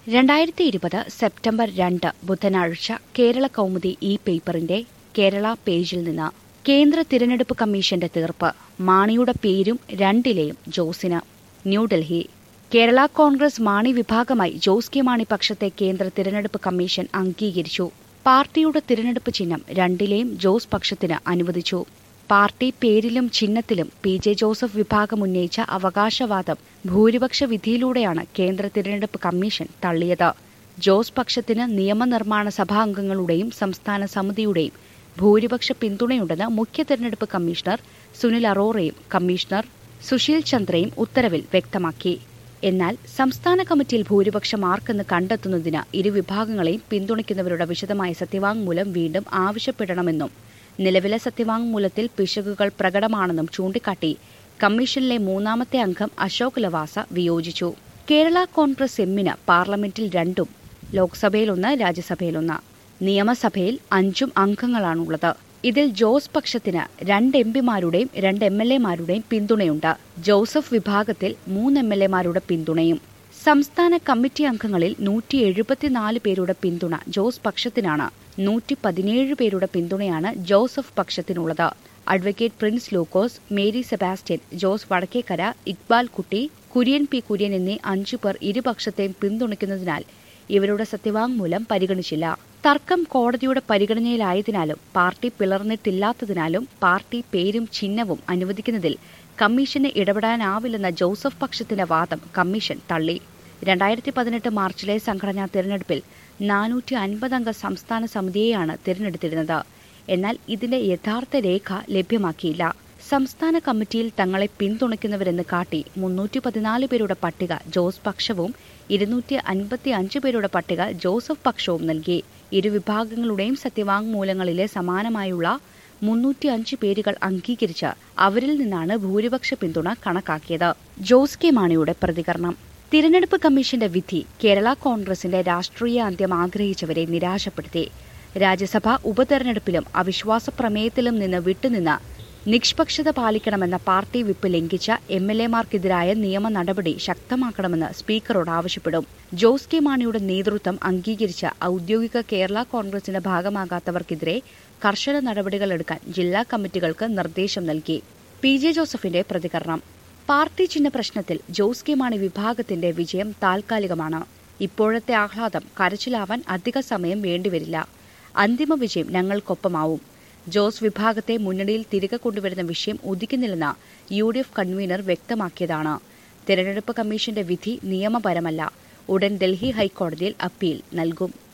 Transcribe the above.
രണ്ടായിരത്തി ഇരുപത് സെപ്റ്റംബർ രണ്ട് ബുധനാഴ്ച കേരള കൗമുദി ഇ പേപ്പറിന്റെ കേരള പേജിൽ നിന്ന് കേന്ദ്ര തിരഞ്ഞെടുപ്പ് കമ്മീഷന്റെ തീർപ്പ് മാണിയുടെ പേരും രണ്ടിലെയും ജോസിന് ന്യൂഡൽഹി കേരള കോൺഗ്രസ് മാണി വിഭാഗമായി ജോസ് കെ മാണി പക്ഷത്തെ കേന്ദ്ര തിരഞ്ഞെടുപ്പ് കമ്മീഷൻ അംഗീകരിച്ചു പാർട്ടിയുടെ തിരഞ്ഞെടുപ്പ് ചിഹ്നം രണ്ടിലെയും ജോസ് പക്ഷത്തിന് അനുവദിച്ചു പാർട്ടി പേരിലും ചിഹ്നത്തിലും പി ജെ ജോസഫ് വിഭാഗം ഉന്നയിച്ച അവകാശവാദം ഭൂരിപക്ഷ വിധിയിലൂടെയാണ് കേന്ദ്ര തിരഞ്ഞെടുപ്പ് കമ്മീഷൻ തള്ളിയത് ജോസ് പക്ഷത്തിന് നിയമനിർമ്മാണ സഭാംഗങ്ങളുടെയും സംസ്ഥാന സമിതിയുടെയും ഭൂരിപക്ഷ പിന്തുണയുണ്ടെന്ന് മുഖ്യ തെരഞ്ഞെടുപ്പ് കമ്മീഷണർ സുനിൽ അറോറയും കമ്മീഷണർ സുശീൽ ചന്ദ്രയും ഉത്തരവിൽ വ്യക്തമാക്കി എന്നാൽ സംസ്ഥാന കമ്മിറ്റിയിൽ ഭൂരിപക്ഷം ആർക്കെന്ന് കണ്ടെത്തുന്നതിന് ഇരുവിഭാഗങ്ങളെയും പിന്തുണയ്ക്കുന്നവരുടെ വിശദമായ സത്യവാങ്മൂലം വീണ്ടും ആവശ്യപ്പെടണമെന്നും നിലവിലെ സത്യവാങ്മൂലത്തിൽ പിശകുകൾ പ്രകടമാണെന്നും ചൂണ്ടിക്കാട്ടി കമ്മീഷനിലെ മൂന്നാമത്തെ അംഗം അശോക് ലവാസ വിയോജിച്ചു കേരള കോൺഗ്രസ് എമ്മിന് പാർലമെന്റിൽ രണ്ടും ലോക്സഭയിലൊന്ന് രാജ്യസഭയിലൊന്ന് നിയമസഭയിൽ അഞ്ചും അംഗങ്ങളാണുള്ളത് ഇതിൽ ജോസ് പക്ഷത്തിന് രണ്ട് എം പിമാരുടെയും രണ്ട് എം എൽ എമാരുടെയും പിന്തുണയുണ്ട് ജോസഫ് വിഭാഗത്തിൽ മൂന്ന് എം എൽ എമാരുടെ പിന്തുണയും സംസ്ഥാന കമ്മിറ്റി അംഗങ്ങളിൽ നൂറ്റി എഴുപത്തിനാല് പേരുടെ പിന്തുണ ജോസ് പക്ഷത്തിനാണ് നൂറ്റി പതിനേഴ് പേരുടെ പിന്തുണയാണ് ജോസഫ് പക്ഷത്തിനുള്ളത് advocate Prince Lukose Mary Sebastian Jose Vadakkekkara Iqbal Kutty Kurian P Kurian എന്നീ അഞ്ചു പേർ ഇരുപക്ഷത്തെയും പിന്തുണയ്ക്കുന്നതിനാൽ ഇവരുടെ സത്യവാങ്മൂലം പരിഗണിച്ചില്ല തർക്കം കോടതിയുടെ പരിഗണനയിലായതിനാലും പാർട്ടി പിളർന്നിട്ടില്ലാത്തതിനാലും പാർട്ടി പേരും ചിഹ്നവും അനുവദിക്കുന്നതിൽ കമ്മീഷന് ഇടപെടാനാവില്ലെന്ന ജോസഫ് പക്ഷത്തിന്റെ വാദം കമ്മീഷൻ തള്ളി രണ്ടായിരത്തി പതിനെട്ട് മാർച്ചിലെ സംഘടനാ തിരഞ്ഞെടുപ്പിൽ നാനൂറ്റി അൻപതംഗ സംസ്ഥാന സമിതിയെയാണ് തിരഞ്ഞെടുത്തിരുന്നത് എന്നാൽ ഇതിന്റെ യഥാർത്ഥ രേഖ ലഭ്യമാക്കിയില്ല സംസ്ഥാന കമ്മിറ്റിയിൽ തങ്ങളെ പിന്തുണയ്ക്കുന്നവരെന്ന് കാട്ടി മുന്നൂറ്റി പതിനാല് പേരുടെ പട്ടിക ജോസ് പക്ഷവും ഇരുന്നൂറ്റി അൻപത്തി അഞ്ച് പേരുടെ പട്ടിക ജോസഫ് പക്ഷവും നൽകി ഇരുവിഭാഗങ്ങളുടെയും സത്യവാങ്മൂലങ്ങളിലെ സമാനമായുള്ള മുന്നൂറ്റി അഞ്ച് പേരുകൾ അംഗീകരിച്ച് അവരിൽ നിന്നാണ് ഭൂരിപക്ഷ പിന്തുണ കണക്കാക്കിയത് ജോസ് കെ മാണിയുടെ പ്രതികരണം തിരഞ്ഞെടുപ്പ് കമ്മീഷന്റെ വിധി കേരള കോൺഗ്രസിന്റെ രാഷ്ട്രീയ അന്ത്യം ആഗ്രഹിച്ചവരെ നിരാശപ്പെടുത്തി രാജ്യസഭ ഉപതെരഞ്ഞെടുപ്പിലും അവിശ്വാസ പ്രമേയത്തിലും നിന്ന് വിട്ടുനിന്ന് നിഷ്പക്ഷത പാലിക്കണമെന്ന പാർട്ടി വിപ്പ് ലംഘിച്ച എം എൽ എമാർക്കെതിരായ നിയമ നടപടി ശക്തമാക്കണമെന്ന് സ്പീക്കറോട് ആവശ്യപ്പെടും ജോസ് കെ മാണിയുടെ നേതൃത്വം അംഗീകരിച്ച ഔദ്യോഗിക കേരള കോൺഗ്രസിന്റെ ഭാഗമാകാത്തവർക്കെതിരെ കർശന നടപടികൾ എടുക്കാൻ ജില്ലാ കമ്മിറ്റികൾക്ക് നിർദ്ദേശം നൽകി പി ജെ ജോസഫിന്റെ പ്രതികരണം പാർട്ടി ചിഹ്ന പ്രശ്നത്തിൽ ജോസ് കെ മാണി വിഭാഗത്തിന്റെ വിജയം താൽക്കാലികമാണ് ഇപ്പോഴത്തെ ആഹ്ലാദം കരച്ചിലാവാൻ അധിക സമയം വേണ്ടിവരില്ല അന്തിമ വിജയം ഞങ്ങൾക്കൊപ്പമാവും ജോസ് വിഭാഗത്തെ മുന്നണിയിൽ തിരികെ കൊണ്ടുവരുന്ന വിഷയം ഉദിക്കുന്നില്ലെന്ന് യു ഡി എഫ് കൺവീനർ വ്യക്തമാക്കിയതാണ് തെരഞ്ഞെടുപ്പ് കമ്മീഷന്റെ വിധി നിയമപരമല്ല ഉടൻ ഡൽഹി ഹൈക്കോടതിയിൽ അപ്പീൽ നൽകും